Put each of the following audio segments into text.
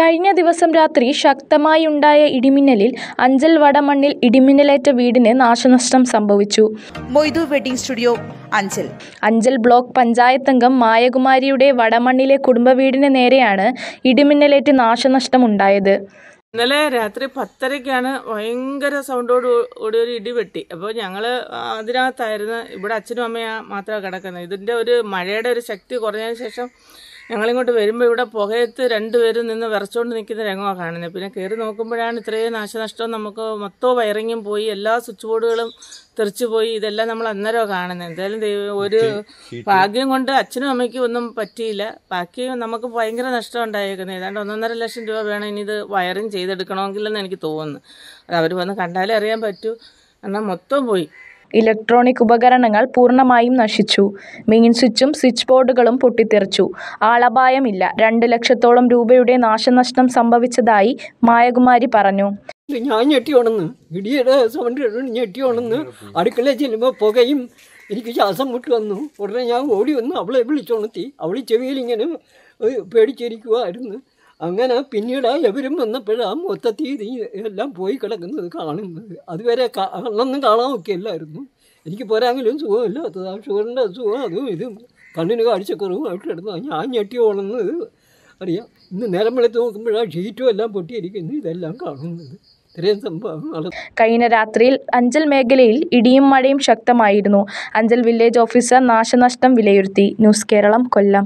കഴിഞ്ഞ ദിവസം രാത്രി ശക്തമായുണ്ടായ ഇടിമിന്നലിൽ അഞ്ചൽ വടമണ്ണിൽ ഇടിമിന്നലേറ്റ വീടിന് നാശനഷ്ടം സംഭവിച്ചു Moidu wedding studio Anchal Anchal block പഞ്ചായത്തംഗം മായകുമാരിയുടെ വടമണ്ണിലെ കുടുംബവീടിന് നേരെയാണ് ഇടിമിന്നലേറ്റ് നാശനഷ്ടമുണ്ടായത് ഇന്നലെ രാത്രി പത്തരയ്ക്കാണ് ഭയങ്കര സൗണ്ടോട് കൂടി ഒരു ഇടി വെട്ടി അപ്പോൾ ഞങ്ങൾ അതിനകത്തായിരുന്നു ഇവിടെ അച്ഛനും അമ്മയും മാത്രമാണ് കിടക്കുന്നത് ഇതിൻ്റെ ഒരു മഴയുടെ ഒരു ശക്തി കുറഞ്ഞതിന് ശേഷം ഞങ്ങളിങ്ങോട്ട് വരുമ്പോൾ ഇവിടെ പുകയത്ത് രണ്ടുപേരും നിന്ന് വിറച്ചുകൊണ്ട് നിൽക്കുന്ന രംഗമാണ് കാണുന്നത് പിന്നെ കയറി നോക്കുമ്പോഴാണ് ഇത്രയും നാശനഷ്ടം നമുക്ക് മൊത്തവും വയറിങ്ങും പോയി എല്ലാ സ്വിച്ച് ബോർഡുകളും തെറിച്ചു പോയി ഇതെല്ലാം നമ്മൾ അന്നേരമാണ് കാണുന്നത് എന്തായാലും ദൈവം ഒരു ഭാഗ്യം കൊണ്ട് അച്ഛനും അമ്മയ്ക്കും ഒന്നും പറ്റിയില്ല ബാക്കി നമുക്ക് ഭയങ്കര നഷ്ടം ഉണ്ടായേക്കുന്നത് ഏതാണ്ട് ഒന്നൊന്നര ലക്ഷം രൂപ വേണം ഇനി ഇത് വയറിങ് ചെയ്തെടുക്കണമെങ്കിലെന്ന് എനിക്ക് തോന്നുന്നു അത് അവർ വന്ന് കണ്ടാലേ അറിയാൻ പറ്റൂ എന്നാൽ മൊത്തം പോയി ഇലക്ട്രോണിക് ഉപകരണങ്ങൾ പൂർണ്ണമായും നശിച്ചു മെയിൻ സ്വിച്ചും സ്വിച്ച് ബോർഡുകളും പൊട്ടിത്തെറിച്ചു ആളപായമില്ല രണ്ട് ലക്ഷത്തോളം രൂപയുടെ നാശനഷ്ടം സംഭവിച്ചതായി മായകുമാരി പറഞ്ഞു ഇത് ഞാൻ ഞെട്ടി ഉണന്ന് ഇടിയുടെ സൗണ്ട് കേട്ടോണ്ട് ഞെട്ടി ഉണന്ന് അടുക്കളയിൽ ചെല്ലുമ്പോൾ പുകയും എനിക്ക് ശ്വാസം മുട്ട് വന്നു ഉടനെ ഞാൻ ഓടി വന്ന് അവളെ വിളിച്ചുണർത്തി അവൾ ചെവിയിൽ ഇങ്ങനെ ഏഹ്, പേടിച്ചിരിക്കുമായിരുന്നു അങ്ങനെ പിന്നീട് എവരും വന്നപ്പോഴാണ് മൊത്തത്തിൽ ഇത് എല്ലാം പോയി കിടക്കുന്നത് കാണുന്നത് അതുവരെ കണ്ണൊന്നും കാണാൻ ഒക്കെയല്ലായിരുന്നു എനിക്ക് പോരാങ്കിലും സുഖമില്ലാത്തത് ആ ഷുഗറിൻ്റെ അസുഖം അതും ഇതും കണ്ണിന് കാഴ്ചക്കുറവുമായിട്ട് കിടന്നു ഞാൻ ഞെട്ടി ഉണന്നത് അറിയാം ഇന്ന് നേരം വെളുത്ത് നോക്കുമ്പോഴാണ് ഷീറ്റും എല്ലാം പൊട്ടിയിരിക്കുന്നു ഇതെല്ലാം കാണുന്നത് ഇത്രയും സംഭവങ്ങൾ കഴിഞ്ഞ രാത്രിയിൽ അഞ്ചൽ മേഖലയിൽ ഇടിയും മഴയും ശക്തമായിരുന്നു അഞ്ചൽ വില്ലേജ് ഓഫീസർ നാശനഷ്ടം വിലയിരുത്തി ന്യൂസ് കേരളം കൊല്ലം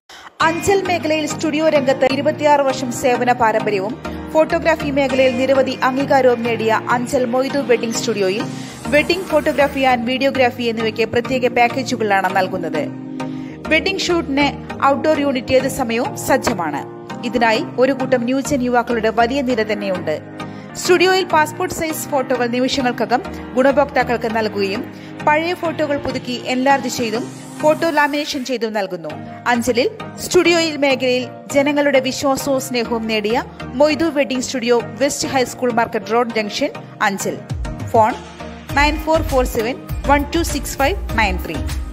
അഞ്ചൽ മേഖലയിൽ സ്റ്റുഡിയോ രംഗത്ത് ഇരുപത്തിയാറ് വർഷം സേവന പാരമ്പര്യവും ഫോട്ടോഗ്രാഫി മേഖലയിൽ നിരവധി അംഗീകാരവും നേടിയ അഞ്ചൽ മൊയ്തു വെഡിംഗ് സ്റ്റുഡിയോയിൽ വെഡിംഗ് ഫോട്ടോഗ്രാഫി ആൻഡ് വീഡിയോഗ്രാഫി എന്നിവയ്ക്ക് പ്രത്യേക പാക്കേജുകളാണ് നൽകുന്നത് വെഡിംഗ് ഷൂട്ടിന് ഔട്ട്ഡോർ യൂണിറ്റ് ഏത് സമയവും സജ്ജമാണ് ഇതിനായി ഒരു കൂട്ടം ന്യൂജൻ യുവാക്കളുടെ വലിയ നിര തന്നെയുണ്ട് സ്റ്റുഡിയോയിൽ പാസ്പോർട്ട് സൈസ് ഫോട്ടോകൾ നിമിഷങ്ങൾക്കകം ഗുണഭോക്താക്കൾക്ക് നൽകുകയും പഴയ ഫോട്ടോകൾ പുതുക്കി എൻലാർജ് ചെയ്തും ഫോട്ടോ ലാമിനേഷൻ ചെയ്തും നൽകുന്നു അഞ്ചലിൽ സ്റ്റുഡിയോയിൽ മേഖലയിൽ ജനങ്ങളുടെ വിശ്വാസവും സ്നേഹവും നേടിയ Moidu wedding studio west high school market road junction Anchal phone nine four four seven one two six five nine three